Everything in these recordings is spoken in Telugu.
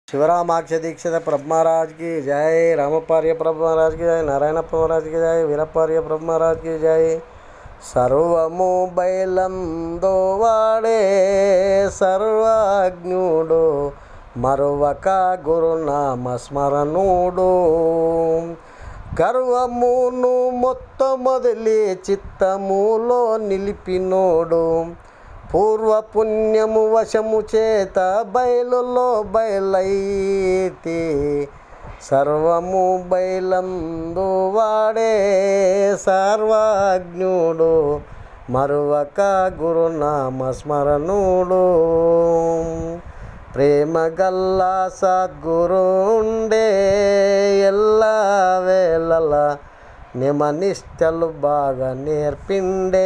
శివరామాక్ష దీక్షిత బ్రహ్మరాజ్కి జై రామపార్య బ్రహ్మరాజ్కి జై నారాయణ బ్రహ్మరాజ్కి జై వీరపార్య బ్రహ్మరాజ్కి జై సర్వము బయలందో వాడే సర్వజ్ఞుడు మరొక గురునామ స్మరణుడు గర్వమును మొత్తమొదలి చిత్తములో నిలిపినోడు పూర్వపుణ్యము వశము చేత బయలులో బయలైతే సర్వము బయలందు వాడే సర్వజ్ఞుడు మరువక గురునామ స్మరణుడు ప్రేమ గల్లా సద్గురుండే ఎల్ల వేళల నిమనిష్టలు బాగా నేర్పిండే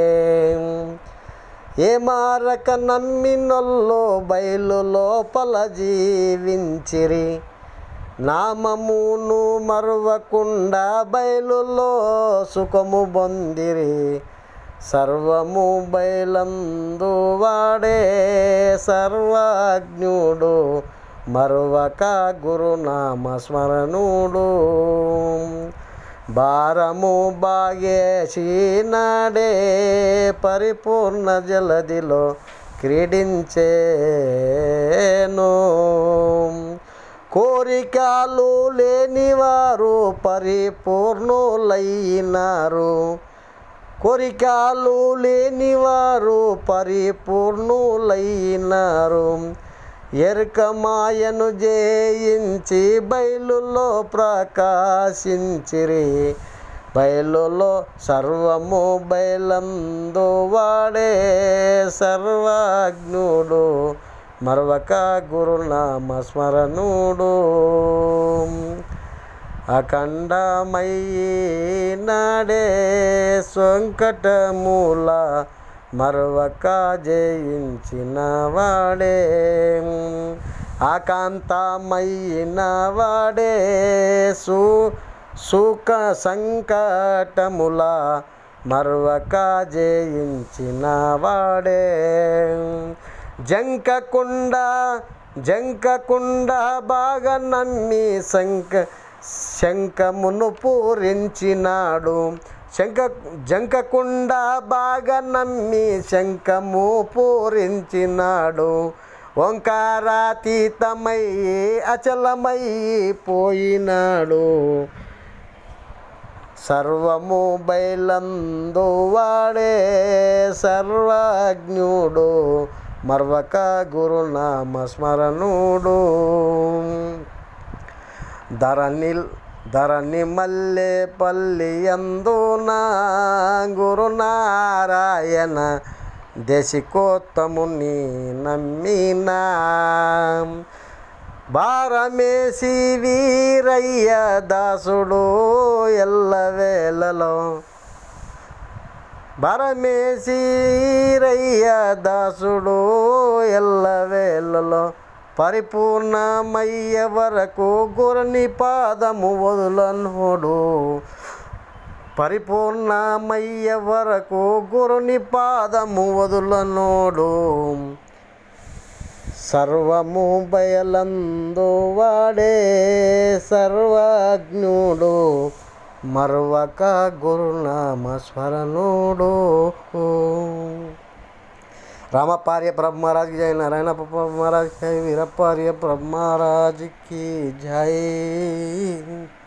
ఏ మారక నమ్మినొల్లో బయలు లోపల జీవించిరి నామమును మరువకుండా బయలులో సుఖము పొందిరి సర్వము బయలందు వాడే సర్వజ్ఞుడు మరువక గురునామ స్మరణుడు భారము బాగేసి నాడే పరిపూర్ణ జలదిలో క్రీడించేను కోరికలు లేనివారు పరిపూర్ణులైనారు కోరికలు లేనివారు పరిపూర్ణులైనారు ఎరుకమాయను జయించి బయలులో ప్రకాశించిరి బయలులో సర్వము బయలందు వాడే సర్వజ్ఞుడు మరొక గురునామ స్మరణుడు అఖండమయ్యి నాడే సంకటమూల మరొక జయించిన వాడే ఆకాంతమైన వాడే సు సుఖ సంకటముల మరొక జయించిన వాడే జంకకుండ జంకకుండ బాగా నమ్మి శంక శంఖమును పూరించినాడు శంఖ జంకకుండ బాగా నమ్మి శంఖము పూరించినాడు ఓంకారాతీతమై అచలమై పోయినాడు సర్వము బయలందు వాడే సర్వజ్ఞుడు మర్వక గురునామ స్మరణుడు ధరణి ధరణి మల్లె పల్లి అందునా గురునారాయణ దేశికోత్తముని నమ్మినా భారమేసి వీరయ్య దాసుడు ఎల్లవేళలో భరమేసి వీరయ్య దాసుడు ఎల్లవేళలో పరిపూర్ణమయ్య వరకు గురుని పాదము వదులనోడు పరిపూర్ణమయ్య వరకు గురుని పాదము వదులనోడు సర్వము బయలందు వాడే సర్వజ్ఞుడు మరొక గురునామ స్మరణుడు రామపార్య బ్రహ్మరాజ్కి జై నారాయణ బ్రహ్మరాజ్ జై వీరపార్య బ్రహ్మరాజ్కి జై